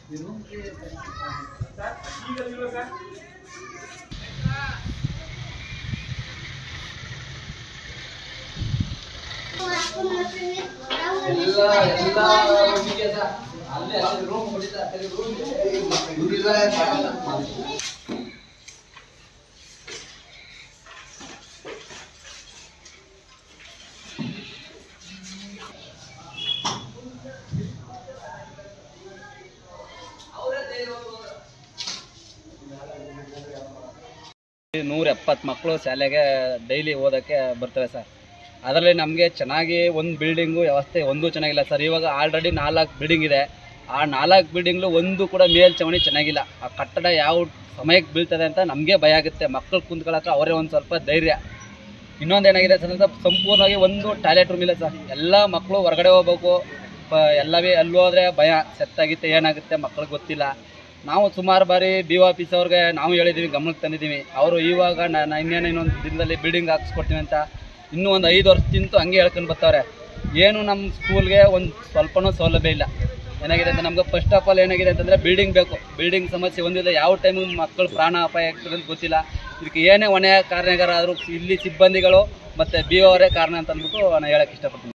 ಎಲ್ಲ ಎಲ್ಲ ರೂಮಿಗೆ ಸಹ ಅಲ್ಲೇ ಅಲ್ಲಿ ರೂಮ್ ಕೊಟ್ಟಿದ್ದ ಅಲ್ಲಿ ರೂಮ್ ನೂರ ಎಪ್ಪತ್ತು ಮಕ್ಕಳು ಶಾಲೆಗೆ ಡೈಲಿ ಓದೋಕ್ಕೆ ಬರ್ತವೆ ಸರ್ ಅದರಲ್ಲಿ ನಮಗೆ ಚೆನ್ನಾಗಿ ಒಂದು ಬಿಲ್ಡಿಂಗು ವ್ಯವಸ್ಥೆ ಒಂದೂ ಚೆನ್ನಾಗಿಲ್ಲ ಸರ್ ಇವಾಗ ಆಲ್ರೆಡಿ ನಾಲ್ಕು ಬಿಲ್ಡಿಂಗ್ ಇದೆ ಆ ನಾಲ್ಕು ಬಿಲ್ಡಿಂಗ್ಲು ಒಂದು ಕೂಡ ಮೇಲ್ಛಾವಣಿ ಚೆನ್ನಾಗಿಲ್ಲ ಆ ಕಟ್ಟಡ ಯಾವ ಸಮಯಕ್ಕೆ ಬೀಳ್ತದೆ ಅಂತ ನಮಗೆ ಭಯ ಆಗುತ್ತೆ ಮಕ್ಕಳು ಕುಂತ್ಕೊಳ್ಳೋಕೆ ಅವರೇ ಒಂದು ಸ್ವಲ್ಪ ಧೈರ್ಯ ಇನ್ನೊಂದು ಏನಾಗಿದೆ ಸರ್ ಅಂದ್ರೆ ಸಂಪೂರ್ಣವಾಗಿ ಒಂದು ಟಾಯ್ಲೆಟ್ ರೂಮ್ ಇಲ್ಲ ಸರ್ ಎಲ್ಲ ಮಕ್ಕಳು ಹೊರಗಡೆ ಹೋಗ್ಬೇಕು ಪ ಎಲ್ಲವೇ ಅಲ್ಲಿ ಹೋದ್ರೆ ಭಯ ಸೆತ್ತಾಗಿತ್ತೆ ಏನಾಗುತ್ತೆ ಮಕ್ಳಿಗೆ ಗೊತ್ತಿಲ್ಲ ನಾವು ಸುಮಾರು ಬಾರಿ ಡಿ ಒ ಆಫೀಸ್ ಅವ್ರಿಗೆ ನಾವು ಹೇಳಿದ್ದೀವಿ ಗಮನಕ್ಕೆ ತಂದಿದ್ದೀವಿ ಅವರು ಇವಾಗ ನಾನು ಇನ್ನೇನು ಇನ್ನೊಂದು ದಿನದಲ್ಲಿ ಬಿಲ್ಡಿಂಗ್ ಹಾಕ್ಸ್ಕೊಡ್ತೀವಿ ಅಂತ ಇನ್ನೂ ಒಂದು ಐದು ವರ್ಷದಿಂದ ಹಂಗೆ ಹೇಳ್ಕೊಂಡು ಬರ್ತಾವ್ರೆ ಏನು ನಮ್ಮ ಸ್ಕೂಲ್ಗೆ ಒಂದು ಸ್ವಲ್ಪನೂ ಸೌಲಭ್ಯ ಇಲ್ಲ ಏನಾಗಿದೆ ಅಂತ ನಮ್ಗೆ ಫಸ್ಟ್ ಆಫ್ ಆಲ್ ಏನಾಗಿದೆ ಅಂತಂದರೆ ಬಿಲ್ಡಿಂಗ್ ಬೇಕು ಬಿಲ್ಡಿಂಗ್ ಸಮಸ್ಯೆ ಒಂದಿಲ್ಲ ಯಾವ ಟೈಮಿಗೆ ಮಕ್ಕಳು ಪ್ರಾಣ ಅಪಾಯ ಆಗ್ತದೆ ಅಂತ ಗೊತ್ತಿಲ್ಲ ಇದಕ್ಕೆ ಏನೇ ಹೊಣೆ ಕಾರಣಗಾರ ಆದರೂ ಇಲ್ಲಿ ಸಿಬ್ಬಂದಿಗಳು ಮತ್ತು ಬಿ ಅವರೇ ಕಾರಣ ಅಂತ ಅಂದ್ಬಿಟ್ಟು ನಾನು ಹೇಳಕ್ಕೆ ಇಷ್ಟಪಡ್ತೀನಿ